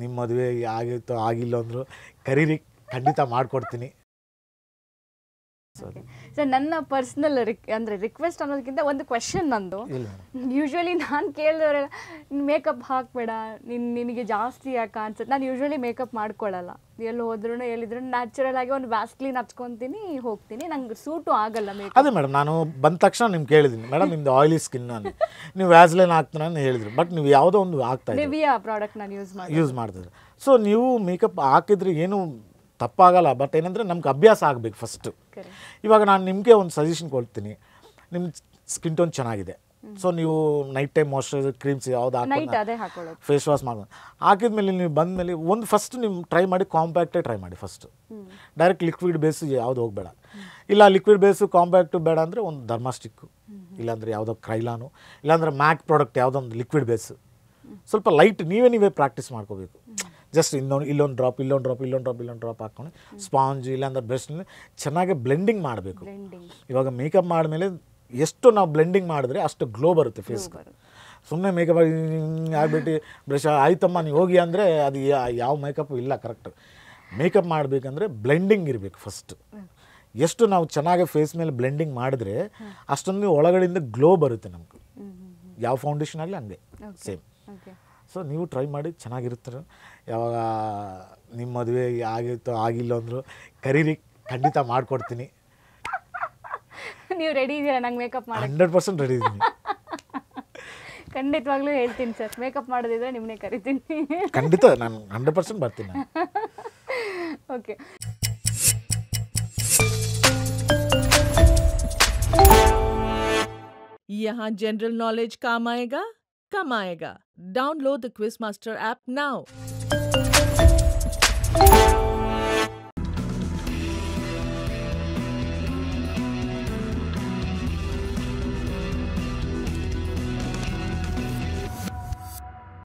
ನಿಮ್ಮ ಮದುವೆ ಆಗಿತ್ತು ಆಗಿಲ್ಲ ಅಂದರು ಕರೀರಿ ಖಂಡಿತ ಮಾಡಿಕೊಡ್ತೀನಿ ಸರಿ ಸರ್ ನನ್ನ ಪರ್ಸ್ನಲ್ ರಿಕ್ ಅಂದರೆ ರಿಕ್ವೆಸ್ಟ್ ಅನ್ನೋದಕ್ಕಿಂತ ಒಂದು ಕ್ವೆಶನ್ ನಂದು ಇಲ್ಲ ಯೂಶ್ವಲಿ ನಾನು ಕೇಳಿದವರೆಲ್ಲ ಮೇಕಪ್ ಹಾಕಬೇಡ ನಿನ್ ನಿನಗೆ ಜಾಸ್ತಿ ಯಾಕೆ ಅನ್ಸುತ್ತೆ ನಾನು ಯೂಶ್ವಲಿ ಮೇಕಪ್ ಮಾಡ್ಕೊಳ್ಳಲ್ಲ ಎಲ್ಲಿ ಹೋದ್ರೂ ಎಲ್ಲಿದ್ರು ನ್ಯಾಚುರಲ್ ಆಗಿ ಒಂದು ವ್ಯಾಸ್ಕ್ಲೀನ್ ಹಚ್ಕೊತೀನಿ ಹೋಗ್ತೀನಿ ನಂಗೆ ಸೂಟು ಆಗಲ್ಲ ಮೇಕಪ್ ಅದೇ ಮೇಡಮ್ ನಾನು ಬಂದ ತಕ್ಷಣ ನಿಮ್ಗೆ ಕೇಳಿದ್ದೀನಿ ಮೇಡಮ್ ನಿಮ್ದು ಆಯಿಲಿ ಸ್ಕಿನ್ ನಾನು ನೀವು ವ್ಯಾಸ್ಲೈನ್ ಹಾಕ್ತಾನೆ ಅಂತ ಹೇಳಿದ್ರು ಬಟ್ ನೀವು ಯಾವುದೋ ಒಂದು ಹಾಕ್ತಾ ಇದ್ದೀರಿ ನಿವಿಯಾ ಪ್ರಾಡಕ್ಟ್ ನಾನು ಯೂಸ್ ಮಾಡಿ ಯೂಸ್ ಮಾಡ್ತಿದ್ರು ಸೊ ನೀವು ಮೇಕಪ್ ಹಾಕಿದ್ರೆ ಏನು ತಪ್ಪಾಗಲ್ಲ ಬಟ್ ಏನಂದರೆ ನಮ್ಗೆ ಅಭ್ಯಾಸ ಆಗಬೇಕು ಫಸ್ಟು ಕರೆ ಇವಾಗ ನಾನು ನಿಮಗೆ ಒಂದು ಸಜೆಷನ್ ಕೊಡ್ತೀನಿ ನಿಮ್ಮ ಸ್ಕಿನ್ ಟೋನ್ ಚೆನ್ನಾಗಿದೆ ಸೊ ನೀವು ನೈಟ್ ಟೈಮ್ ಮಾಯ್ಶ್ಚರೈಸರ್ ಕ್ರೀಮ್ಸ್ ಯಾವ್ದು ನೈಟ್ ಹಾಕೋದು ಅದೇ ಹಾಕೊಳ್ಳೋದು ಫೇಸ್ ವಾಶ್ ಮಾಡೋದು ಹಾಕಿದ್ಮೇಲೆ ನೀವು ಬಂದಮೇಲೆ ಒಂದು ಫಸ್ಟ್ ನೀವು ಟ್ರೈ ಮಾಡಿ ಕಾಂಪ್ಯಾಕ್ಟೇ ಟ್ರೈ ಮಾಡಿ ಫಸ್ಟು ಡೈರೆಕ್ಟ್ ಲಿಕ್ವಿಡ್ ಬೇಸ್ ಯಾವುದು ಹೋಗಬೇಡ ಇಲ್ಲ ಲಿಕ್ವಿಡ್ ಬೇಸು ಕಾಂಪ್ಯಾಕ್ಟು ಬೇಡ ಅಂದರೆ ಒಂದು ಧರ್ಮಾಸ್ಟಿಕ್ಕು ಇಲ್ಲಾಂದರೆ ಯಾವುದೋ ಕ್ರೈಲಾನು ಇಲ್ಲಾಂದರೆ ಮ್ಯಾಕ್ ಪ್ರಾಡಕ್ಟ್ ಯಾವುದೋ ಒಂದು ಲಿಕ್ವಿಡ್ ಬೇಸ್ ಸ್ವಲ್ಪ ಲೈಟ್ ನೀವೇ ನೀವೇ ಪ್ರಾಕ್ಟೀಸ್ ಮಾಡ್ಕೋಬೇಕು ಜಸ್ಟ್ ಇನ್ನೊಂದು ಇಲ್ಲೊಂದು ಡ್ರಾಪ್ ಇಲ್ಲೊಂದು ಡ್ರಾಪ್ ಇಲ್ಲೊಂದು ಡ್ರಾಪ್ ಇಲ್ಲೊಂದು ಡ್ರಾಪ್ ಹಾಕ್ಕೊಂಡು ಸ್ಪಾಂಜ್ ಇಲ್ಲಾಂದ್ರೆ ಬ್ರಷ್ನಲ್ಲಿ ಚೆನ್ನಾಗಿ ಬ್ಲೆಂಡಿಂಗ್ ಮಾಡಬೇಕು ಬ್ಲೆಂಡಿಂಗ್ ಇವಾಗ ಮೇಕಪ್ ಮಾಡಿದ್ಮೇಲೆ ಎಷ್ಟು ನಾವು ಬ್ಲೆಂಡಿಂಗ್ ಮಾಡಿದ್ರೆ ಅಷ್ಟು ಗ್ಲೋ ಬರುತ್ತೆ ಫೇಸ್ ಸುಮ್ಮನೆ ಮೇಕಪ್ ಆಗ್ಬಿಟ್ಟು ಬ್ರಷ್ ಆಯ್ತಮ್ಮ ನೀವು ಹೋಗಿ ಅಂದರೆ ಅದು ಯಾ- ಯಾವ ಮೇಕಪ್ ಇಲ್ಲ ಕರೆಕ್ಟ್ ಮೇಕಪ್ ಮಾಡಬೇಕಂದ್ರೆ ಬ್ಲೆಂಡಿಂಗ್ ಇರಬೇಕು ಫಸ್ಟ್ ಎಷ್ಟು ನಾವು ಚೆನ್ನಾಗಿ ಫೇಸ್ ಮೇಲೆ ಬ್ಲೆಂಡಿಂಗ್ ಮಾಡಿದ್ರೆ ಅಷ್ಟೊಂದು ಒಳಗಡೆಯಿಂದ ಗ್ಲೋ ಬರುತ್ತೆ ನಮ್ಗೆ ಯಾವ ಫೌಂಡೇಶನ್ ಆಗಲಿ ಹಂಗೆ ಸೇಮ್ ಓಕೆ ಸೊ ನೀವು ಟ್ರೈ ಮಾಡಿ ಚೆನ್ನಾಗಿರ್ತಾರೆ ಯಾವಾಗ ನಿಮ್ಮ ಮದುವೆ ಆಗಿತ್ತು ಆಗಿಲ್ಲ ಅಂದರು ಕರೀರಿ ಖಂಡಿತ ಮಾಡಿಕೊಡ್ತೀನಿ ನೀವು ರೆಡಿ ಇದ್ದೀರಾ ನಂಗೆ ಮೇಕಪ್ ಮಾಡಿ ಹಂಡ್ರೆಡ್ ಪರ್ಸೆಂಟ್ ರೆಡಿ ಇದ್ದೀನಿ ಖಂಡಿತವಾಗ್ಲೂ ಹೇಳ್ತೀನಿ ಸರ್ ಮೇಕಪ್ ಮಾಡೋದಿದ್ರೆ ನಿಮ್ಮನ್ನೇ ಕರಿತೀನಿ ಖಂಡಿತ ನಾನು ಹಂಡ್ರೆಡ್ ಪರ್ಸೆಂಟ್ ಬರ್ತೀನಿ ನಾನು ಓಕೆ यहाँ जनरल नॉलेज काम आएगा कम आएगा download the quiz master app now